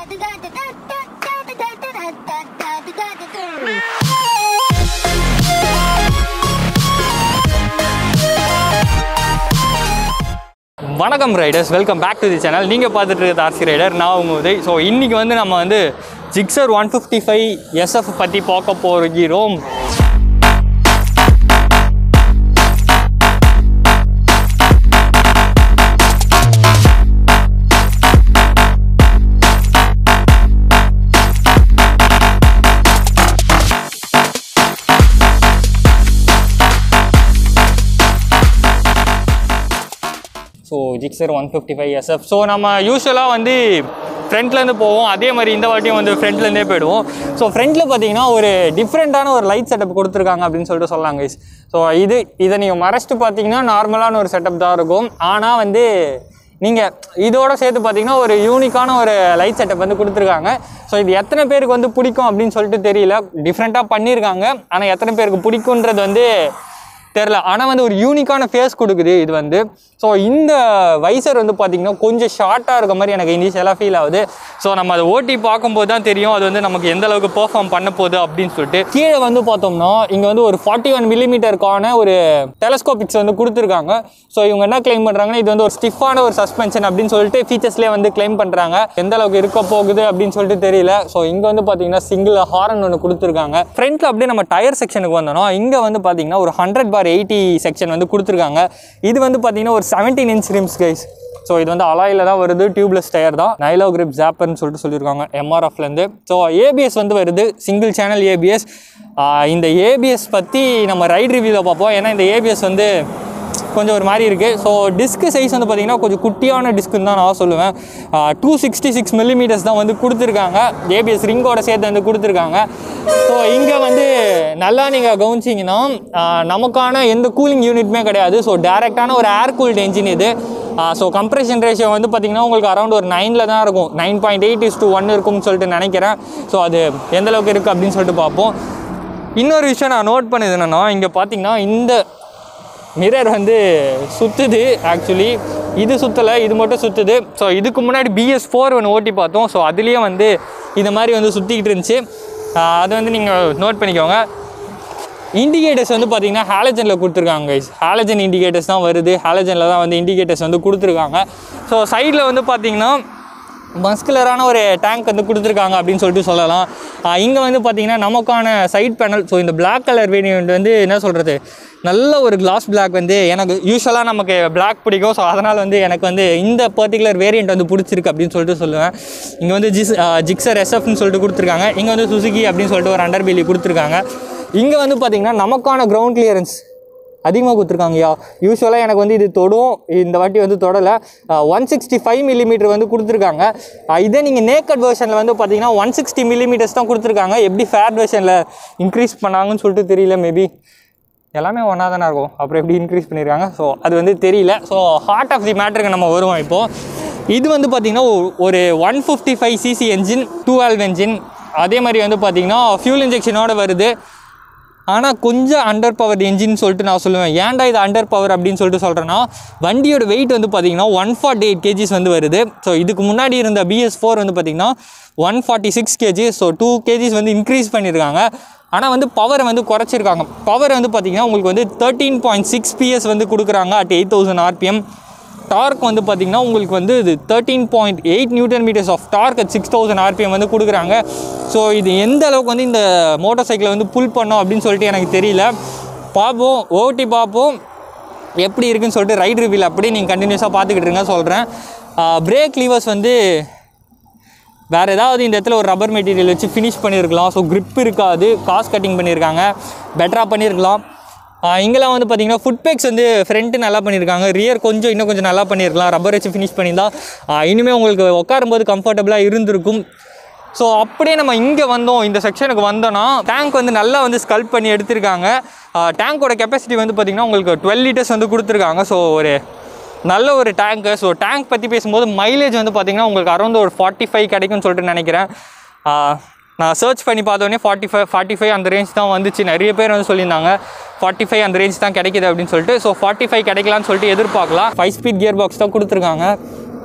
வணக்கம் riders welcome back to the channel நீங்கள் பார்த்துட்டு இருக்கிறது ஆர்சி ரைடர் நான் உங்கள் உதய் ஸோ இன்றைக்கி வந்து நம்ம வந்து Gixxer one fifty five SF பற்றி பார்க்க போகிறோம் so Gixxer one fifty five SF so நம்ம யூஸ்வலாக வந்து ஃப்ரண்ட்லேருந்து போவோம் அதே மாதிரி இந்த வாட்டியும் வந்து ஃப்ரண்ட்லேருந்தே போயிடுவோம் ஸோ ஃப்ரண்ட்டில் பார்த்தீங்கன்னா ஒரு டிஃப்ரெண்ட்டான ஒரு லைட் செட்டப் கொடுத்துருக்காங்க அப்படின்னு சொல்லிட்டு சொல்லலாம் கைஸ் ஸோ இது இதை நீங்கள் மறைச்சிட்டு பார்த்தீங்கன்னா நார்மலான ஒரு செட்டப் தான் இருக்கும் ஆனால் வந்து நீங்கள் இதோட சேர்த்து பார்த்தீங்கன்னா ஒரு யூனிக்கான ஒரு லைட் செட்டப் வந்து கொடுத்துருக்காங்க ஸோ இது எத்தனை பேருக்கு வந்து பிடிக்கும் அப்படின்னு சொல்லிட்டு தெரியல டிஃப்ரெண்ட்டாக பண்ணியிருக்காங்க ஆனால் எத்தனை பேருக்கு பிடிக்குன்றது வந்து தெரில ஆனால் வந்து ஒரு யூனிக்கான ஃபேஸ் கொடுக்குது இது வந்து ஸோ இந்த வைசர் வந்து பார்த்திங்கன்னா கொஞ்சம் ஷார்ட்டாக இருக்க மாதிரி எனக்கு இனிஷியலாக ஃபீல் ஆகுது ஸோ நம்ம அதை ஓட்டி பார்க்கும்போது தான் தெரியும் அது வந்து நமக்கு எந்த அளவுக்கு பெர்ஃபார்ம் பண்ண போகுது அப்படின்னு சொல்லிட்டு கீழே வந்து பார்த்தோம்னா இங்கே வந்து ஒரு ஃபார்ட்டி ஒன் மில்லிமீட்டருக்கான ஒரு டெலஸ்கோபிக்ஸ் வந்து கொடுத்துருக்காங்க ஸோ இவங்க என்ன கிளைம் பண்ணுறாங்கன்னா இது வந்து ஒரு ஸ்டிஃபான ஒரு சஸ்பென்ஷன் அப்படின்னு சொல்லிட்டு ஃபீச்சர்ஸ்லேயே வந்து கிளைம் பண்ணுறாங்க எந்த அளவுக்கு இருக்க போகுது அப்படின்னு சொல்லிட்டு தெரியல ஸோ இங்கே வந்து பார்த்தீங்கன்னா சிங்கிள் ஹாரன் ஒன்று கொடுத்துருக்காங்க ஃப்ரண்ட்டில் அப்படியே நம்ம டயர் செக்ஷனுக்கு வந்தோம்னா இங்கே வந்து பார்த்தீங்கன்னா ஒரு ஹண்ட்ரட் பார் எயிட்டி செக்ஷன் வந்து கொடுத்துருக்காங்க இது வந்து பார்த்தீங்கன்னா ஒரு seventeen inch rims guys so இது வந்து அலாயில் தான் வருது டியூப்லெஸ் டயர் தான் நைலோ கிரிப் ஜாப்பர்னு சொல்லிட்டு சொல்லியிருக்காங்க எம்ஆர்எஃப்லேருந்து ஸோ ஏபிஎஸ் வந்து வருது சிங்கிள் சேனல் ஏபிஎஸ் இந்த ஏபிஎஸ் பற்றி நம்ம ரைட் ரிவ்யூவில் பார்ப்போம் ஏன்னா இந்த ஏபிஎஸ் வந்து கொஞ்சம் ஒரு மாதிரி இருக்குது ஸோ டிஸ்க் சைஸ் வந்து பார்த்திங்கன்னா கொஞ்சம் குட்டியான டிஸ்க்குன்னு தான் நான் சொல்லுவேன் டூ சிக்ஸ்டி சிக்ஸ் மில்லிமீட்டர்ஸ் தான் வந்து கொடுத்துருக்காங்க ஏபிஎஸ் ரிங்கோட சேர்த்து வந்து கொடுத்துருக்காங்க ஸோ இங்கே வந்து நல்லா நீங்கள் கவனிச்சிங்கன்னா ஆஹ், நமக்கான எந்த கூலிங் யூனிட்டுமே கிடையாது ஸோ டேரெக்டான ஒரு ஏர் கூல்டு என்ஜின் இது ஸோ கம்ப்ரெஷன் ரேஷியோ வந்து பார்த்திங்கன்னா உங்களுக்கு அரௌண்ட் ஒரு நைனில் தான் இருக்கும் nine point eight is to one இருக்கும்னு சொல்லிட்டு நினைக்கிறேன் ஸோ அது எந்த அளவுக்கு இருக்குது அப்படின்னு சொல்லிட்டு பார்ப்போம் இன்னொரு விஷயம் நான் நோட் பண்ணது என்னென்னா இங்கே பார்த்தீங்கன்னா இந்த மிரர் வந்து சுற்றுது ஆக்சுவலி இது சுற்றலை இது மட்டும் சுற்றுது ஸோ இதுக்கு முன்னாடி பிஎஸ் ஃபோர் ஒன்று ஓட்டி பார்த்தோம் ஸோ அதுலேயே வந்து இந்த மாதிரி வந்து சுற்றிக்கிட்டு இருந்துச்சு ஆஹ் அது வந்து நீங்கள் நோட் பண்ணிக்கோங்க இண்டிகேட்டர்ஸ் வந்து பார்த்தீங்கன்னா ஹாலஜனில் கொடுத்துருக்காங்க கைஸ் ஹாலஜன் இண்டிகேட்டர்ஸ் தான் வருது ஹாலஜனில் தான் வந்து இண்டிகேட்டர்ஸ் வந்து கொடுத்துருக்காங்க ஸோ சைடில் வந்து பார்த்தீங்கன்னா மஸ்குலரான ஒரு டேங்க் வந்து கொடுத்துருக்காங்க அப்படின்னு சொல்லிட்டு சொல்லலாம் இங்கே வந்து பார்த்தீங்கன்னா நமக்கான சைட் பேனல் ஸோ இந்த Black கலர் வேரியண்ட் வந்து என்ன சொல்கிறது நல்ல ஒரு கிளாஸ் Black வந்து எனக்கு யூஸ்வலாக நமக்கு Black பிடிக்கும் ஸோ அதனால் வந்து எனக்கு வந்து இந்த பர்டிகுலர் வேரியண்ட் வந்து பிடிச்சிருக்கு அப்படின்னு சொல்லிட்டு சொல்லுவேன் இங்கே வந்து ஜிஸ் ஜிக்ஸர் எஸ்எஃப்னு சொல்லிட்டு கொடுத்துருக்காங்க இங்கே வந்து சுசுகி அப்படின்னு சொல்லிட்டு ஒரு அண்டர் பெலி கொடுத்துருக்காங்க இங்கே வந்து பார்த்தீங்கன்னா நமக்கான கிரவுண்ட் கிளியரன்ஸ் அதிகமாக கொடுத்துருக்காங்கய்யா யூஸ்வலாக எனக்கு வந்து இது தொடும் இந்த வாட்டி வந்து தொடலை ஒன் சிக்ஸ்டி ஃபைவ் மில்லிமீட்டர் வந்து கொடுத்துருக்காங்க அஹ் இதே நீங்கள் நேக்கட் வெர்ஷனில் வந்து பார்த்தீங்கன்னா ஒன் சிக்ஸ்டி மில்லிமீட்டர்ஸ் தான் கொடுத்துருக்காங்க எப்படி ஃபேர் வெர்ஷனில் இன்க்ரீஸ் பண்ணாங்கன்னு சொல்லிட்டு தெரியல மேபி எல்லாமே ஒன்றா தானே இருக்கும் அப்புறம் எப்படி இன்க்ரீஸ் பண்ணியிருக்காங்க ஸோ அது வந்து தெரியல ஸோ ஹார்ட் ஆஃப் தி மேட்டருக்கு நம்ம வருவோம் இப்போது இது வந்து பார்த்திங்கன்னா ஒரு one fifty five CC engine two valve engine அதே மாதிரி வந்து பார்த்திங்கன்னா ஃபியூல் இன்ஜெக்ஷனோட வருது ஆனால் கொஞ்சம் அண்டர் பவர் என்ஜின் சொல்லிட்டு நான் சொல்லுவேன் ஏன்டா இது அண்டர் பவர் அப்படின்னு சொல்லிட்டு சொல்கிறேன்னா வண்டியோட வெயிட் வந்து பார்த்தீங்கன்னா ஒன் ஃபார்ட்டி எயிட் கேஜிஸ் வந்து வருது ஸோ இதுக்கு முன்னாடி இருந்த பிஎஸ் ஃபோர் வந்து பார்த்தீங்கன்னா one forty six KG so two KGs வந்து இன்க்ரீஸ் பண்ணியிருக்காங்க ஆனால் வந்து பவரை வந்து குறைச்சிருக்காங்க பவர் வந்து பார்த்தீங்கன்னா உங்களுக்கு வந்து தேர்ட்டீன் பாயிண்ட் சிக்ஸ் பிஎஸ் வந்து கொடுக்குறாங்க at eight thousand RPM torque வந்து பார்த்தீங்கன்னா உங்களுக்கு வந்து இது thirteen point eight newton metres of torque at six thousand RPM வந்து கொடுக்குறாங்க ஸோ இது எந்த அளவுக்கு வந்து இந்த மோட்டார் சைக்கிளை வந்து புல் பண்ணோம் அப்படின்னு சொல்லிட்டு எனக்கு தெரியல பார்ப்போம் ஓட்டி பார்ப்போம் எப்படி இருக்குன்னு சொல்லிட்டு ரைட் ரிவ்யூவில் அப்படியே நீங்கள் கண்டினியூஸாக பார்த்துக்கிட்டு இருங்க சொல்கிறேன் பிரேக் லீவர்ஸ் வந்து வேறு ஏதாவது இந்த இடத்துல ஒரு ரப்பர் மெட்டீரியல் வச்சு ஃபினிஷ் பண்ணியிருக்கலாம் ஸோ grip இருக்காது காஸ்ட் கட்டிங் பண்ணியிருக்காங்க பெட்டராக பண்ணியிருக்கலாம் ஆஹ் இங்கெல்லாம் வந்து பார்த்தீங்கன்னா ஃபுட் பேக்ஸ் வந்து ஃப்ரண்ட்டு நல்லா பண்ணியிருக்காங்க ரியர் கொஞ்சம் இன்னும் கொஞ்சம் நல்லா பண்ணியிருக்கலாம் ரப்பர் வச்சு ஃபினிஷ் பண்ணியிருந்தா ஆஹ் இனிமேல் உங்களுக்கு உட்காரும்போது கம்ஃபர்டபுளாக இருந்திருக்கும் ஸோ அப்படியே நம்ம இங்கே வந்தோம் இந்த செக்ஷனுக்கு வந்தோன்னா டேங்க் வந்து நல்லா வந்து ஸ்கல்ப் பண்ணி எடுத்திருக்காங்க டேங்கோட கெப்பாசிட்டி வந்து பார்த்திங்கன்னா உங்களுக்கு டுவெல் லிட்டர்ஸ் வந்து கொடுத்துருக்காங்க ஸோ ஒரு நல்ல ஒரு டேங்க்கு ஸோ டேங்க் பற்றி பேசும்போது மைலேஜ் வந்து பார்த்திங்கன்னா உங்களுக்கு அரௌண்ட் ஒரு ஃபார்ட்டி ஃபைவ் கிடைக்கும்னு சொல்லிட்டு நினைக்கிறேன் ஆஹ் நான் சர்ச் பண்ணி பார்த்தோன்னே ஃபார்ட்டி ஃபைவ் ஃபார்ட்டி ஃபைவ் அந்த ரேஞ்ச் தான் வந்துச்சு நிறைய பேர் வந்து சொல்லியிருந்தாங்க ஃபார்ட்டி ஃபைவ் அந்த ரேஞ்ச் தான் கிடைக்குது அப்படின்னு சொல்லிட்டு ஸோ ஃபார்ட்டி ஃபைவ் கிடைக்கலான்னு சொல்லிட்டு எதிர்பார்க்கலாம் ஃபைவ் ஸ்பீட் கியர் பாக்ஸ் தான் கொடுத்துருக்காங்க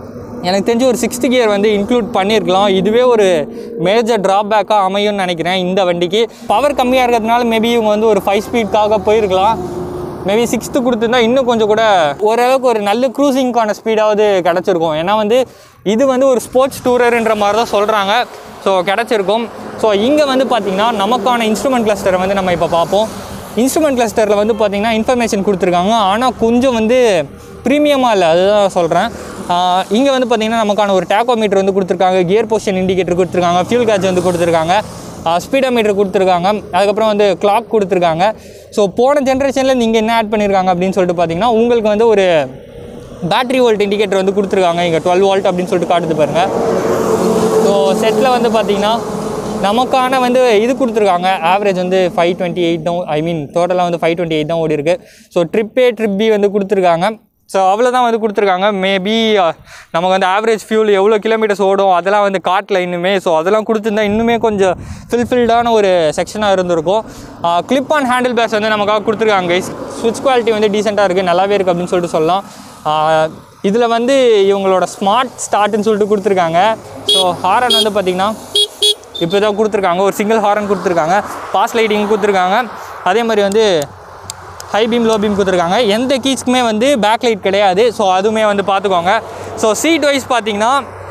எனக்கு தெரிஞ்சு ஒரு சிக்ஸ்த் கியர் வந்து இன்க்ளூட் பண்ணியிருக்கலாம் இதுவே ஒரு மேஜர் ட்ராபேக்காக அமையும்னு நினைக்கிறேன் இந்த வண்டிக்கு பவர் கம்மியாக இருக்கிறதுனால மேபி இவங்க வந்து ஒரு ஃபைவ் ஸ்பீட்காக போயிருக்கலாம் மேபி சிக்ஸ்த்து கொடுத்துருந்தா இன்னும் கொஞ்சம் கூட ஓரளவுக்கு ஒரு நல்ல க்ரூசிங்க்கான ஸ்பீடாவது கிடச்சிருக்கும் ஏன்னா வந்து இது வந்து ஒரு ஸ்போர்ட்ஸ் டூரர்ன்ற மாதிரி தான் சொல்கிறாங்க ஸோ கிடச்சிருக்கும் ஸோ இங்கே வந்து பார்த்திங்கன்னா நமக்கான இன்ஸ்ட்ருமெண்ட் கிளஸ்டரை வந்து நம்ம இப்போ பார்ப்போம் இன்ஸ்ட்ருமெண்ட் கிளஸ்டரில் வந்து பார்த்திங்கன்னா இன்ஃபர்மேஷன் கொடுத்துருக்காங்க ஆனால் கொஞ்சம் வந்து ப்ரீமியமாக இல்லை அதுதான் சொல்கிறேன் இங்கே வந்து பார்த்திங்கன்னா நமக்கான ஒரு டேக்கோமீட்டர் வந்து கொடுத்துருக்காங்க கியர் பொசிஷன் இண்டிகேட்டர் கொடுத்துருக்காங்க ஃபியூல் கேட்ச் வந்து கொடுத்துருக்காங்க ஸ்பீடோமீட்டர் கொடுத்துருக்காங்க அதுக்கப்புறம் வந்து கிளாக் கொடுத்துருக்காங்க ஸோ போன ஜென்ரேஷனில் நீங்கள் என்ன ஆட் பண்ணியிருக்காங்க அப்படின்னு சொல்லிட்டு பார்த்தீங்கன்னா உங்களுக்கு வந்து ஒரு பேட்டரி வோல்ட் இண்டிகேட்டர் வந்து கொடுத்துருக்காங்க இங்கே டுவெல் வோல்ட் அப்படின்னு சொல்லிட்டு காட்டுது பாருங்கள் ஸோ செட்டில் வந்து பார்த்தீங்கன்னா நமக்கான வந்து இது கொடுத்துருக்காங்க ஆவரேஜ் வந்து ஃபைவ் டுவெண்ட்டி எயிட் தான் ஐ மீன் டோட்டலாக வந்து ஃபைவ் டுவெண்ட்டி எயிட் தான் ஓடி இருக்கு so trip A trip B வந்து கொடுத்துருக்காங்க ஸோ அவ்வளோதான் வந்து கொடுத்துருக்காங்க மேபி நமக்கு வந்து ஆவரேஜ் ஃபியூல் எவ்வளோ கிலோமீட்டர்ஸ் ஓடும் அதெல்லாம் வந்து காட்டில் இன்னுமே ஸோ அதெல்லாம் கொடுத்துருந்தா இன்னுமே கொஞ்சம் ஃபில்ஃபில்டான ஒரு செக்ஷனாக இருந்திருக்கும் கிளிப் ஆன் ஹேண்டில் பேஸ் வந்து நமக்காக கொடுத்துருக்காங்க கைஸ் ஸ்விட்ச் குவாலிட்டி வந்து டீசெண்டாக இருக்குது நல்லாவே இருக்குது அப்படின்னு சொல்லிட்டு சொல்லலாம் இதில் வந்து இவங்களோட ஸ்மார்ட் ஸ்டார்ட்னு சொல்லிட்டு கொடுத்துருக்காங்க ஸோ ஹாரன் வந்து பார்த்திங்கன்னா இப்போ தான் கொடுத்துருக்காங்க ஒரு சிங்கிள் ஹாரன் கொடுத்துருக்காங்க பாஸ் லைட்டிங் கொடுத்துருக்காங்க அதே மாதிரி வந்து ஹை பீம் லோ பீம் கொடுத்துருக்காங்க எந்த கீஸ்க்குமே வந்து பேக் லைட் கிடையாது ஸோ அதுவுமே வந்து பார்த்துக்கோங்க ஸோ சீட் வைஸ் பார்த்தீங்கன்னா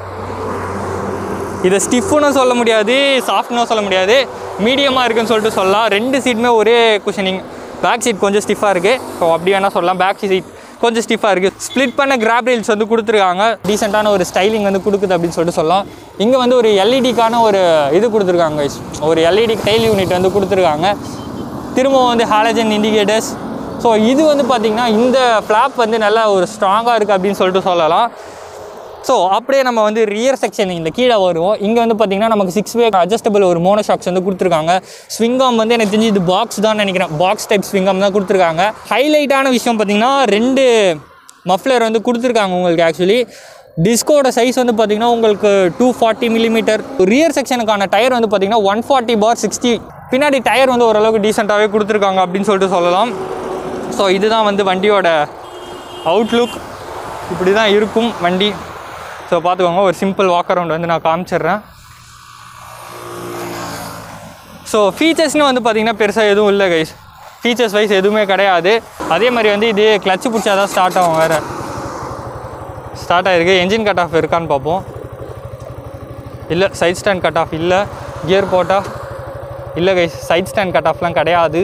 இதை ஸ்டிஃப்னு சொல்ல முடியாது சாஃப்ட்னும் சொல்ல முடியாது மீடியமாக இருக்குன்னு சொல்லிட்டு சொல்லலாம் ரெண்டு சீட்டுமே ஒரே குஷனிங் பேக் சீட் கொஞ்சம் ஸ்டிஃபாக இருக்குது ஸோ அப்படி வேணால் சொல்லலாம் பேக் சீட் கொஞ்சம் ஸ்டிஃபாக இருக்குது ஸ்ப்ளிட் பண்ண கிராப் ரீல்ஸ் வந்து கொடுத்துருக்காங்க டீசெண்டான ஒரு ஸ்டைலிங் வந்து கொடுக்குது அப்படின்னு சொல்லிட்டு சொல்லலாம் இங்கே வந்து ஒரு எல்இடிக்கான ஒரு இது கொடுத்துருக்காங்க guys. ஒரு எல்இடி டைல் யூனிட் வந்து கொடுத்துருக்காங்க திரும்பவும் வந்து ஹாலஜன் இண்டிகேட்டர்ஸ் ஸோ இது வந்து பார்த்திங்கன்னா இந்த ஃப்ளாப் வந்து நல்லா ஒரு ஸ்ட்ராங்காக இருக்குது அப்படின்னு சொல்லிட்டு சொல்லலாம் ஸோ அப்படியே நம்ம வந்து ரியர் செக்ஷன் இந்த கீழே வருவோம் இங்கே வந்து பார்த்திங்கன்னா நமக்கு சிக்ஸ் வே அட்ஜஸ்டபிள் ஒரு மோனோ ஷாக்ஸ் வந்து கொடுத்துருக்காங்க ஸ்விங்காம் வந்து எனக்கு தெரிஞ்சு இது பாக்ஸ் தான் நினைக்கிறேன் பாக்ஸ் டைப் ஸ்விங்காம் தான் கொடுத்துருக்காங்க ஹைலைட்டான விஷயம் பார்த்திங்கன்னா ரெண்டு மஃப்ளர் வந்து கொடுத்துருக்காங்க உங்களுக்கு ஆக்சுவலி டிஸ்கோட சைஸ் வந்து பார்த்திங்கன்னா உங்களுக்கு டூ ஃபார்ட்டி மில்லிமீட்டர் ரியர் செக்ஷனுக்கான டயர் வந்து பார்த்திங்கன்னா ஒன் ஃபார்ட்டி பார் சிக்ஸ்டி பின்னாடி டயர் வந்து ஓரளவுக்கு டீசெண்டாகவே கொடுத்துருக்காங்க அப்படின்னு சொல்லிட்டு சொல்லலாம் ஸோ இதுதான் வந்து வண்டியோட அவுட்லுக் இப்படி தான் இருக்கும் வண்டி ஸோ பார்த்துக்கோங்க ஒரு சிம்பிள் வாக் அரவுண்ட் வந்து நான் காமிச்சிடுறேன் ஸோ ஃபீச்சர்ஸ்னு வந்து பார்த்தீங்கன்னா பெருசாக எதுவும் இல்லை கைஸ் ஃபீச்சர்ஸ் வைஸ் எதுவுமே கிடையாது அதே மாதிரி வந்து இது கிளச்சு பிடிச்சா தான் ஸ்டார்ட் ஆகும் வேறு ஸ்டார்ட் ஆகிருக்கு என்ஜின் கட் ஆஃப் இருக்கான்னு பார்ப்போம் இல்லை சைட் ஸ்டாண்ட் கட் ஆஃப் இல்லை கியர் போட்டால் இல்லை கைஸ் சைட் ஸ்டாண்ட் கட் ஆஃப்லாம் கிடையாது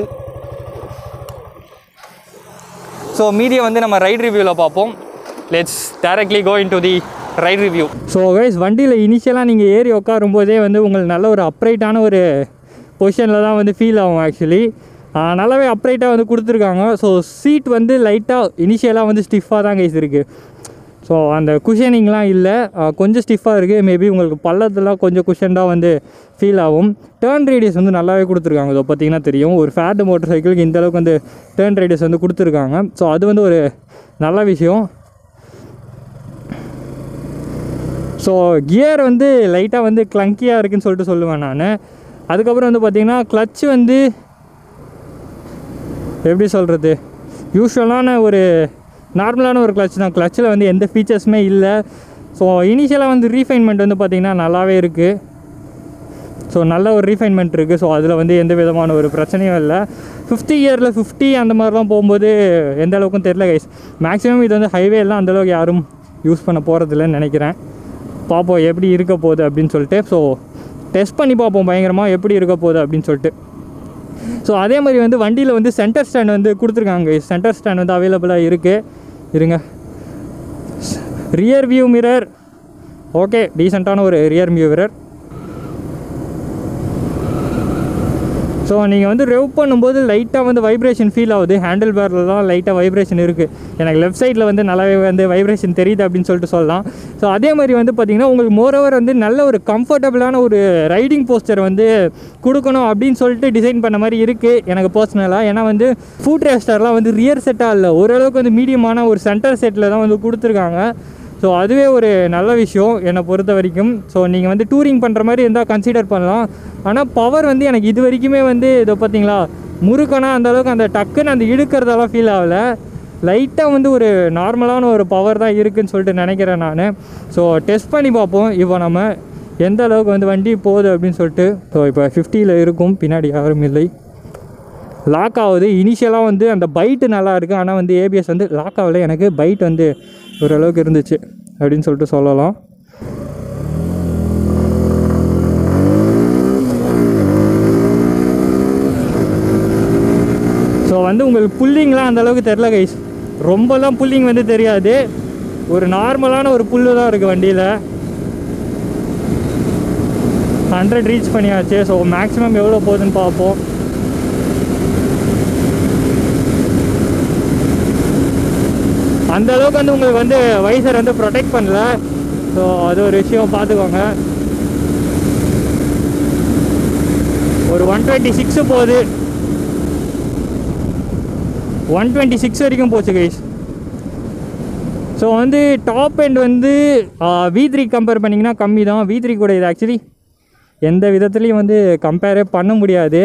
ஸோ மீடியை வந்து நம்ம ரைட் ரிவ்யூவில் பார்ப்போம் let's directly go into the ride review so guys வண்டியில் இனிஷியலாக நீங்கள் ஏறி உட்காரும்போதே வந்து உங்களுக்கு நல்ல ஒரு அப்ரைட்டான ஒரு பொசிஷனில் தான் வந்து ஃபீல் ஆகும் ஆக்சுவலி நல்லாவே அப்ரைட்டாக வந்து கொடுத்துருக்காங்க ஸோ சீட் வந்து லைட்டாக இனிஷியலாக வந்து ஸ்டிஃபாக தான் கைஸ் இருக்குது ஸோ அந்த குஷனிங்லாம் இல்லை கொஞ்சம் ஸ்டிஃபாக இருக்குது மேபி உங்களுக்கு பள்ளத்தெல்லாம் கொஞ்சம் குஷன்டாக வந்து ஃபீல் ஆகும் டேர்ன் ரேடியஸ் வந்து நல்லாவே கொடுத்துருக்காங்க இதோ பார்த்தீங்கன்னா தெரியும் ஒரு ஃபேட் மோட்டர் சைக்கிளுக்கு இந்த அளவுக்கு வந்து டேர்ன் ரேடியஸ் வந்து கொடுத்துருக்காங்க ஸோ அது வந்து ஒரு நல்ல விஷயம் ஸோ கியர் வந்து லைட்டாக வந்து க்ளங்கியாக இருக்குன்னு சொல்லிட்டு சொல்லுவேன் நான் அதுக்கப்புறம் வந்து பார்த்திங்கன்னா கிளச் வந்து எப்படி சொல்கிறது யூஸ்வலான ஒரு நார்மலான ஒரு கிளச் தான் கிளச்சில் வந்து எந்த ஃபீச்சர்ஸுமே இல்லை ஸோ இனிஷியலாக வந்து ரீஃபைன்மெண்ட் வந்து பார்த்திங்கன்னா நல்லாவே இருக்குது ஸோ நல்ல ஒரு ரீஃபைன்மெண்ட் இருக்குது ஸோ அதில் வந்து எந்த விதமான ஒரு பிரச்சனையும் இல்லை ஃபிஃப்டி இயரில் ஃபிஃப்டி அந்த மாதிரிலாம் போகும்போது எந்த அளவுக்கும் தெரில கைஸ் மேக்ஸிமம் இது வந்து ஹைவே எல்லாம் அந்தளவுக்கு யாரும் யூஸ் பண்ண போகிறதில்லன்னு நினைக்கிறேன் பார்ப்போம் எப்படி இருக்க போகுது அப்படின்னு சொல்லிட்டு ஸோ டெஸ்ட் பண்ணி பார்ப்போம் பயங்கரமாக எப்படி இருக்க போகுது அப்படின்னு சொல்லிட்டு ஸோ அதே மாதிரி வந்து வண்டியில் வந்து சென்டர் ஸ்டாண்ட் வந்து கொடுத்துருக்காங்க சென்டர் ஸ்டாண்ட் வந்து அவைலபிளாக இருக்குது இருங்க ரியர் வியூ மிரர் ஓகே டீசெண்டான ஒரு ரியர் வியூ மிரர் ஸோ நீங்கள் வந்து ரெவ் பண்ணும்போது லைட்டாக வந்து வைப்ரேஷன் ஃபீல் ஆகுது ஹேண்டில் பேரில் தான் லைட்டாக வைப்ரேஷன் இருக்குது எனக்கு லெஃப்ட் சைடில் வந்து நல்லாவே வந்து வைப்ரேஷன் தெரியுது அப்படின்னு சொல்லிட்டு சொல்லலாம் ஸோ அதே மாதிரி வந்து பார்த்திங்கன்னா உங்களுக்கு மோரோவர் வந்து நல்ல ஒரு கம்ஃபர்டபுளான ஒரு ரைடிங் போஸ்டர் வந்து கொடுக்கணும் அப்படின்னு சொல்லிட்டு டிசைன் பண்ண மாதிரி இருக்குது எனக்கு பர்சனலாக ஏன்னா வந்து ஃபுட் ரேஸ்டர்லாம் வந்து ரியர் செட்டாக இல்லை ஓரளவுக்கு வந்து மீடியமான ஒரு சென்டர் செட்டில் தான் வந்து கொடுத்துருக்காங்க ஸோ அதுவே ஒரு நல்ல விஷயம் என்னை பொறுத்த வரைக்கும் ஸோ நீங்கள் வந்து டூரிங் பண்ணுற மாதிரி இருந்தால் கன்சிடர் பண்ணலாம் ஆனால் பவர் வந்து எனக்கு இது வரைக்குமே வந்து இதை பார்த்தீங்களா முறுக்கனா அந்த அளவுக்கு அந்த டக்குன்னு அந்த இழுக்கிறதெல்லாம் ஃபீல் ஆகலை லைட்டாக வந்து ஒரு நார்மலான ஒரு பவர் தான் இருக்குன்னு சொல்லிட்டு நினைக்கிறேன் நான் ஸோ டெஸ்ட் பண்ணி பார்ப்போம் இப்போ நம்ம எந்த அளவுக்கு வந்து வண்டி போகுது அப்படின்னு சொல்லிட்டு ஸோ இப்போ ஃபிஃப்டியில் இருக்கும் பின்னாடி யாரும் இல்லை லாக் ஆகுது இனிஷியலாக வந்து அந்த பைட்டு நல்லா இருக்குது ஆனால் வந்து ஏபிஎஸ் வந்து லாக் ஆகல எனக்கு பைட் வந்து ஓரளவுக்கு இருந்துச்சு அப்படின்னு சொல்லிட்டு சொல்லலாம் ஸோ வந்து உங்களுக்கு புல்லிங்லாம் அந்த அளவுக்கு தெரில கைஸ் ரொம்பலாம் புல்லிங் வந்து தெரியாது ஒரு நார்மலான ஒரு புல்லு தான் இருக்குது வண்டியில் ஹண்ட்ரட் ரீச் பண்ணியாச்சு ஸோ மேக்ஸிமம் எவ்வளோ போகுதுன்னு பார்ப்போம் அந்த அளவுக்கு வந்து உங்களுக்கு வந்து வைசர் வந்து ப்ரொடெக்ட் பண்ணல ஸோ அது ஒரு விஷயம் பார்த்துக்கோங்க ஒரு ஒன் டுவெண்ட்டி சிக்ஸு போகுது ஒன் டுவெண்ட்டி சிக்ஸ் வரைக்கும் போச்சு கைஸ் ஸோ வந்து டாப் எண்ட் வந்து வி த்ரீ கம்பேர் பண்ணிங்கன்னா கம்மி தான் வி த்ரீ கூட இது ஆக்சுவலி எந்த விதத்துலேயும் வந்து கம்பேரே பண்ண முடியாது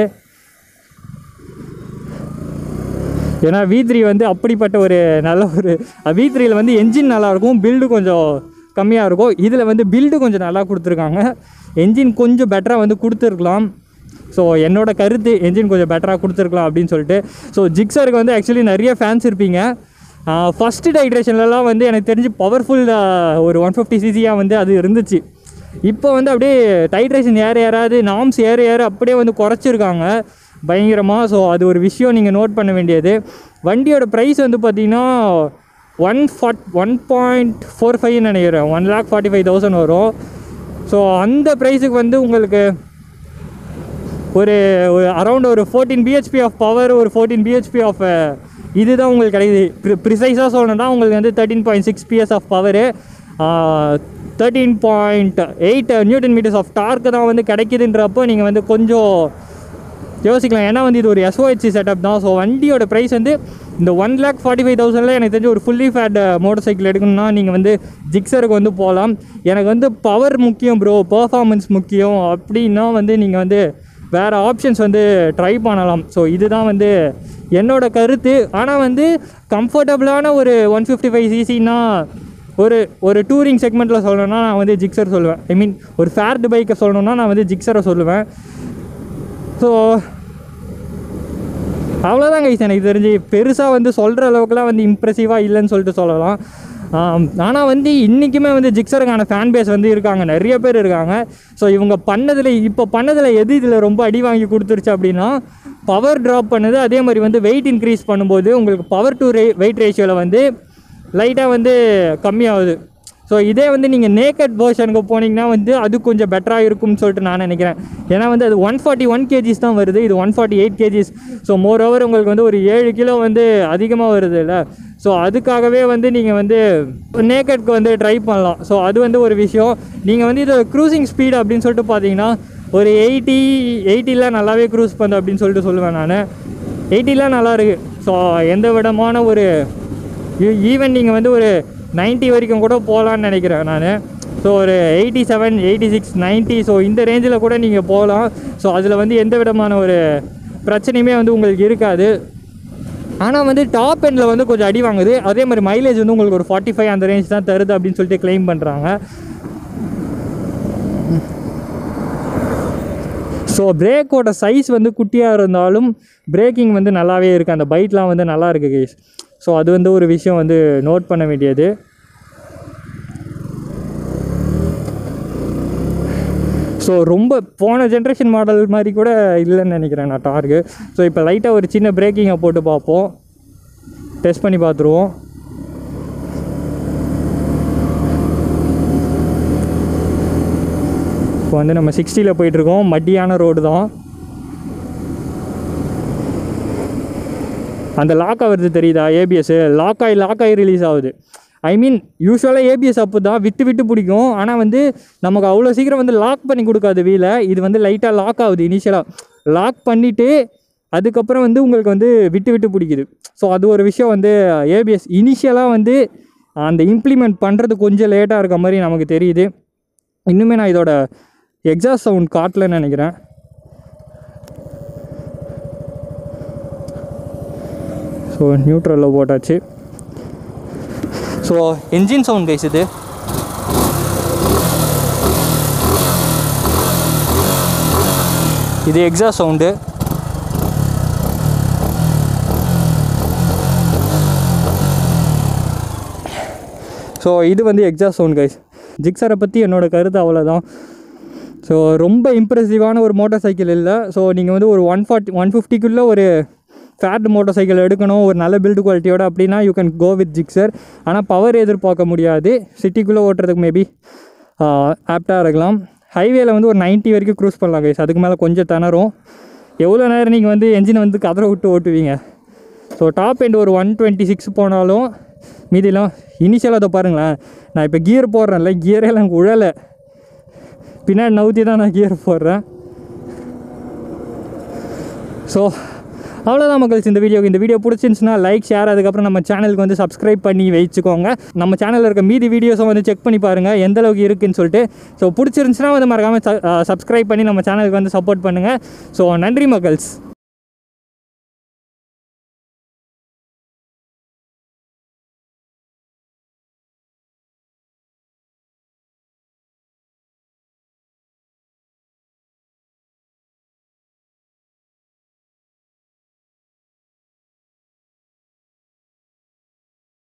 ஏன்னா வி த்ரீ வந்து அப்படிப்பட்ட ஒரு நல்ல ஒரு வி த்ரீயில் வந்து என்ஜின் நல்லாயிருக்கும் பில்டு கொஞ்சம் கம்மியாக இருக்கும் இதில் வந்து பில்டு கொஞ்சம் நல்லா கொடுத்துருக்காங்க என்ஜின் கொஞ்சம் பெட்டராக வந்து கொடுத்துருக்கலாம் ஸோ என்னோட கருத்து என்ஜின் கொஞ்சம் பெட்டராக கொடுத்துருக்கலாம் அப்படின்னு சொல்லிட்டு ஸோ ஜிக்ஸருக்கு வந்து ஆக்சுவலி நிறைய ஃபேன்ஸ் இருப்பீங்க ஃபஸ்ட்டு டைட்ரேஷன்லலாம் வந்து எனக்கு தெரிஞ்சு பவர்ஃபுல் ஒரு ஒன் ஃபிஃப்டி சிசியாக வந்து அது இருந்துச்சு இப்போ வந்து அப்படியே டைட்ரேஷன் ஏற ஏறாது நாம்ஸ் ஏற ஏற அப்படியே வந்து குறைச்சிருக்காங்க பயங்கரமாக ஸோ அது ஒரு விஷயம் நீங்கள் நோட் பண்ண வேண்டியது வண்டியோட ப்ரைஸ் வந்து பார்த்தீங்கன்னா one forty one point four ஃபைவ்னு நினைக்கிறேன் one lakh forty five thousand வரும் ஸோ அந்த ப்ரைஸுக்கு வந்து உங்களுக்கு ஒரு அரௌண்ட் ஒரு ஃபோர்டீன் பிஹெச்பி ஆஃப் பவர் ஒரு ஃபோர்டீன் பிஹெச்பி ஆஃப் இதுதான் உங்களுக்கு கிடைக்குது ப்ரிசைஸாக சொல்லணும்னா உங்களுக்கு வந்து thirteen point six PS of power thirteen point eight newton metres of torque தான் வந்து கிடைக்குதுன்றப்போ நீங்கள் வந்து கொஞ்சம் யோசிக்கலாம் ஏன்னா வந்து இது ஒரு எஸ்ஓஹெச்சி செட்டப் தான் ஸோ வண்டியோட ப்ரைஸ் வந்து இந்த ஒன் லேக் ஃபார்ட்டி ஃபைவ் தௌசண்டில் எனக்கு தெரிஞ்சு ஒரு ஃபுல்லி ஃபேட் மோட்டர் சைக்கிள் எடுக்கணும்னா நீங்கள் வந்து ஜிக்ஸருக்கு வந்து போகலாம் எனக்கு வந்து பவர் முக்கியம் ப்ரோ பர்ஃபார்மன்ஸ் முக்கியம் அப்படின்னா வந்து நீங்கள் வந்து வேறு ஆப்ஷன்ஸ் வந்து ட்ரை பண்ணலாம் ஸோ இதுதான் வந்து என்னோட கருத்து ஆனால் வந்து கம்ஃபர்டபுளான ஒரு ஒன் ஃபிஃப்டி ஃபைவ் சிசின்னா ஒரு ஒரு டூரிங் செக்மெண்ட்டில் சொல்லணும்னா நான் வந்து ஜிக்ஸர் சொல்லுவேன் ஐ மீன் ஒரு ஃபேர்டு பைக்கை சொல்லணும்னா நான் வந்து ஜிக்ஸரை சொல்லுவேன் ஸோ அவ்வளோதான் கைஸ் எனக்கு தெரிஞ்சு பெருசாக வந்து சொல்கிற அளவுக்குலாம் வந்து இம்ப்ரெசிவாக இல்லைன்னு சொல்லிட்டு சொல்லலாம் ஆனால் வந்து இன்றைக்குமே வந்து ஜிக்ஸருக்கான ஃபேன் பேஸ் வந்து இருக்காங்க நிறைய பேர் இருக்காங்க ஸோ இவங்க பண்ணதில் இப்போ பண்ணதில் எது இதில் ரொம்ப அடி வாங்கி கொடுத்துருச்சு அப்படின்னா பவர் ட்ராப் பண்ணுது அதே மாதிரி வந்து வெயிட் இன்க்ரீஸ் பண்ணும்போது உங்களுக்கு பவர் டு ரே வெயிட் ரேஷியோவில் வந்து லைட்டாக வந்து கம்மியாகுது ஸோ இதே வந்து நீங்கள் நேக்கட் வேர்ஷனுக்கு போனீங்கன்னா வந்து அது கொஞ்சம் பெட்டராக இருக்கும்னு சொல்லிட்டு நான் நினைக்கிறேன் ஏன்னா வந்து அது ஒன் ஃபார்ட்டி ஒன் கேஜிஸ் தான் வருது இது one forty eight KGs so moreover உங்களுக்கு வந்து ஒரு ஏழு கிலோ வந்து அதிகமாக வருது இல்லை ஸோ அதுக்காகவே வந்து நீங்கள் வந்து நேக்கட்க்கு வந்து ட்ரை பண்ணலாம் ஸோ அது வந்து ஒரு விஷயம் நீங்கள் வந்து இது க்ரூசிங் ஸ்பீட் அப்படின்னு சொல்லிட்டு பார்த்தீங்கன்னா ஒரு எயிட்டி எயிட்டியில் நல்லாவே க்ரூஸ் பண்ணு அப்படின்னு சொல்லிட்டு சொல்லுவேன் நான் எயிட்டிலாம் நல்லா இருக்குது ஸோ எந்த விதமான ஒரு ஈவன் நீங்கள் வந்து ஒரு 90 வரைக்கும் கூட போகலான்னு நினைக்கிறேன் நான் ஸோ ஒரு eighty seven eighty six ninety so இந்த ரேஞ்சில் கூட நீங்கள் போகலாம் ஸோ அதில் வந்து எந்த விதமான ஒரு பிரச்சனையுமே வந்து உங்களுக்கு இருக்காது ஆனால் வந்து டாப் எண்டில் வந்து கொஞ்சம் அடி வாங்குது அதே மாதிரி மைலேஜ் வந்து உங்களுக்கு ஒரு ஃபார்ட்டி ஃபைவ் அந்த ரேஞ்ச் தான் தருது அப்படின்னு சொல்லிட்டு க்ளைம் பண்ணுறாங்க ஸோ பிரேக்கோட சைஸ் வந்து குட்டியாக இருந்தாலும் பிரேக்கிங் வந்து நல்லாவே இருக்குது அந்த பைட்லாம் வந்து நல்லா இருக்குது கேஸ் ஸோ அது வந்து ஒரு விஷயம் வந்து நோட் பண்ண வேண்டியது ஸோ ரொம்ப போன ஜென்ரேஷன் மாடல் மாதிரி கூட இல்லைன்னு நினைக்கிறேன் நான் டார்கு ஸோ இப்போ லைட்டாக ஒரு சின்ன பிரேக்கிங்கை போட்டு பார்ப்போம் டெஸ்ட் பண்ணி பார்த்துருவோம் இப்போ வந்து நம்ம சிக்ஸ்டியில் போயிட்டுருக்கோம் மட்டியான ரோடு தான் அந்த லாக் ஆகுறது தெரியுதா ஏபிஎஸ் லாக் ஆகி லாக் ஆகி ரிலீஸ் ஆகுது ஐ மீன் யூஸ்வலாக ஏபிஎஸ் அப்பு தான் விட்டு விட்டு பிடிக்கும் ஆனால் வந்து நமக்கு அவ்வளோ சீக்கிரம் வந்து லாக் பண்ணி கொடுக்காது வீலை இது வந்து லைட்டாக லாக் ஆகுது இனிஷியலாக லாக் பண்ணிவிட்டு அதுக்கப்புறம் வந்து உங்களுக்கு வந்து விட்டு விட்டு பிடிக்குது ஸோ அது ஒரு விஷயம் வந்து ஏபிஎஸ் இனிஷியலாக வந்து அந்த இம்ப்ளிமெண்ட் பண்ணுறது கொஞ்சம் லேட்டாக இருக்க மாதிரி நமக்கு தெரியுது இன்னுமே நான் இதோட எக்ஸாஸ்ட் சவுண்ட் காட்டலன்னு நினைக்கிறேன் ஸோ நியூட்ரலில் போட்டாச்சு ஸோ என்ஜின் சவுண்ட் கைஸ் இது இது எக்ஸாஸ்ட் சவுண்டு ஸோ இது வந்து எக்ஸாஸ்ட் சவுண்ட் கைஸ் ஜிக்ஸரை பற்றி என்னோடய கருத்து அவ்வளோதான் ஸோ ரொம்ப இம்ப்ரெசிவான ஒரு மோட்டார் சைக்கிள் இல்லை ஸோ நீங்கள் வந்து ஒரு ஒன் ஃபார்ட்டி ஒன் ஃபிஃப்டிக்குள்ளே ஒரு ஃபேட் மோட்டார் சைக்கிள் எடுக்கணும் ஒரு நல்ல பில்டு குவாலிட்டியோட அப்படின்னா you can go with Gixxer ஆனால் பவர் எதிர்பார்க்க முடியாது சிட்டிக்குள்ளே ஓட்டுறதுக்கு மேபி ஆப்டாக இருக்கலாம் ஹைவேல வந்து ஒரு 90 வரைக்கும் க்ரூஸ் பண்ணலாம் கைஸ் அதுக்கு மேலே கொஞ்சம் திணறும் எவ்வளோ நேரம் நீங்கள் வந்து என்ஜினை வந்து கதற விட்டு ஓட்டுவீங்க ஸோ டாப் எண்ட் ஒரு ஒன் டுவெண்ட்டி சிக்ஸ் போனாலும் மீதிலாம் இனிஷியலாக அதை பாருங்களேன் நான் இப்போ கியர் போடுறேன்ல கியரே எனக்கு உழலை பின்னாடி நவுத்தி தான் நான் கியர் போடுறேன் ஸோ அவ்வளோதான் மக்கள்ஸ் இந்த வீடியோக்கு இந்த வீடியோ பிடிச்சிருந்துச்சுன்னா லைக் ஷேர் அதுக்கப்புறம் நம்ம சேனலுக்கு வந்து சப்ஸ்கிரைப் பண்ணி வச்சுக்கோங்க நம்ம சேனலில் இருக்க மீதி வீடியோஸும் வந்து செக் பண்ணி பாருங்கள் எந்த அளவுக்கு இருக்குன்னு சொல்லிட்டு ஸோ பிடிச்சிருந்துச்சுன்னா வந்து மறக்காமல் சப்ஸ்கிரைப் பண்ணி நம்ம சேனலுக்கு வந்து சப்போர்ட் பண்ணுங்கள் ஸோ நன்றி மக்கள்ஸ்